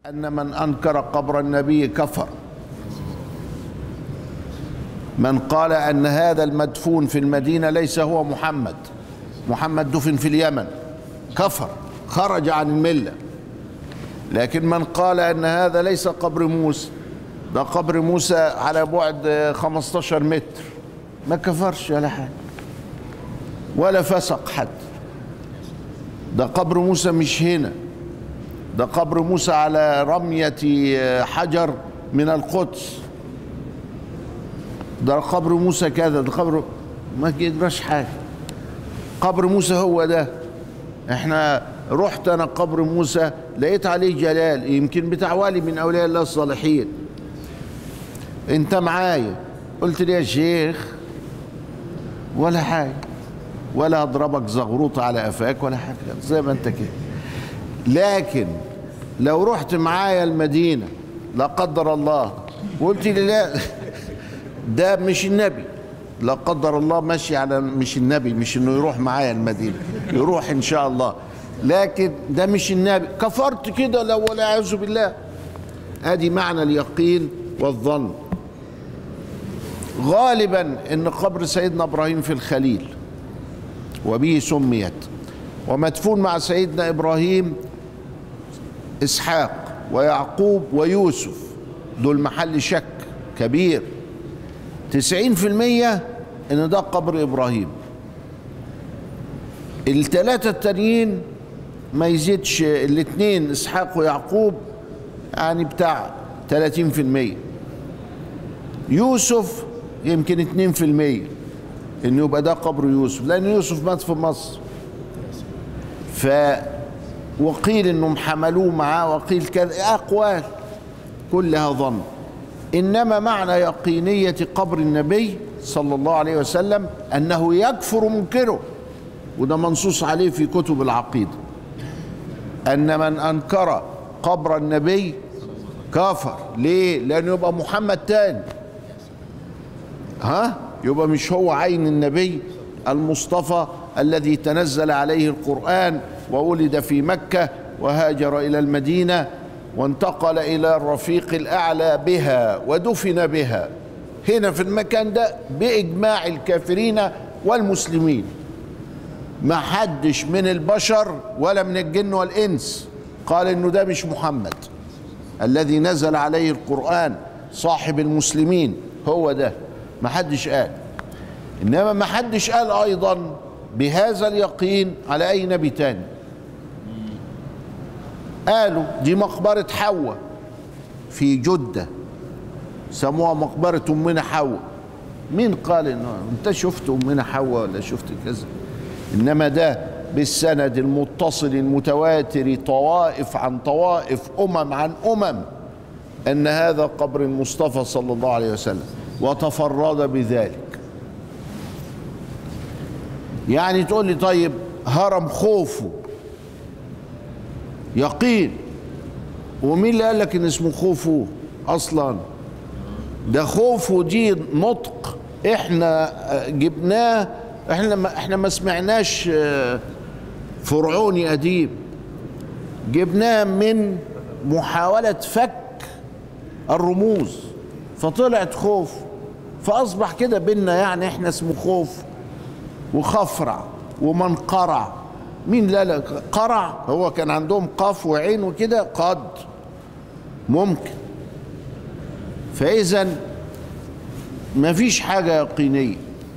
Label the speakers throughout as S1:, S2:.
S1: أن من أنكر قبر النبي كفر من قال أن هذا المدفون في المدينة ليس هو محمد محمد دفن في اليمن كفر خرج عن الملة لكن من قال أن هذا ليس قبر موسى ده قبر موسى على بعد 15 متر ما كفرش ولا حاجة ولا فسق حد ده قبر موسى مش هنا ده قبر موسى على رمية حجر من القدس ده قبر موسى كذا ده قبر ما يجراش حاجة قبر موسى هو ده احنا رحت انا قبر موسى لقيت عليه جلال يمكن بتاع والي من اولياء الله الصالحين انت معايا قلت لي يا شيخ ولا حاجه ولا اضربك زغروطه على قفاك ولا حاجه زي ما انت كده لكن لو رحت معايا المدينه لا قدر الله وقلت لي لا ده مش النبي لا قدر الله ماشي على مش النبي مش انه يروح معايا المدينه يروح ان شاء الله لكن ده مش النبي كفرت كده لو ولا اعوذ بالله ادي معنى اليقين والظن غالبا ان قبر سيدنا ابراهيم في الخليل وبه سميت ومدفون مع سيدنا ابراهيم اسحاق ويعقوب ويوسف دول محل شك كبير تسعين في المية ان ده قبر ابراهيم الثلاثة التانيين ما يزيدش الاثنين اسحاق ويعقوب يعني بتاع 30% يوسف يمكن 2% انه يبقى ده قبر يوسف لان يوسف مات في مصر ف وقيل انهم حملوه معاه وقيل كذا اقوال كلها ظن انما معنى يقينيه قبر النبي صلى الله عليه وسلم انه يكفر منكره وده منصوص عليه في كتب العقيده ان من انكر قبر النبي كافر ليه لانه يبقى محمد تاني ها يبقى مش هو عين النبي المصطفى الذي تنزل عليه القران وولد في مكه وهاجر الى المدينه وانتقل الى الرفيق الاعلى بها ودفن بها هنا في المكان ده باجماع الكافرين والمسلمين ما حدش من البشر ولا من الجن والانس قال انه ده مش محمد الذي نزل عليه القران صاحب المسلمين هو ده ما حدش قال انما ما حدش قال ايضا بهذا اليقين على اي نبي تاني قالوا دي مقبرة حواء في جدة سموها مقبرة أمنا حواء مين قال إنه أنت شفت أمنا حواء ولا شفت كذا إنما ده بالسند المتصل المتواتر طوائف عن طوائف أمم عن أمم أن هذا قبر المصطفى صلى الله عليه وسلم وتفرد بذلك يعني تقول لي طيب هرم خوفو يقين ومين اللي قال لك ان اسمه خوفو اصلا ده خوفو دي نطق احنا جبناه احنا ما احنا ما سمعناش فرعوني قديم جبناه من محاولة فك الرموز فطلعت خوف فاصبح كده بينا يعني احنا اسمه خوف وخفرع ومنقرع مين لا لا قرع هو كان عندهم قاف وعين وكده قد ممكن فاذا ما فيش حاجه يقينيه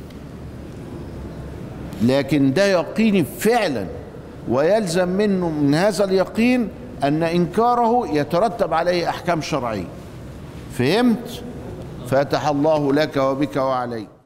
S1: لكن ده يقيني فعلا ويلزم منه من هذا اليقين ان انكاره يترتب عليه احكام شرعيه فهمت فتح الله لك وبك وعليك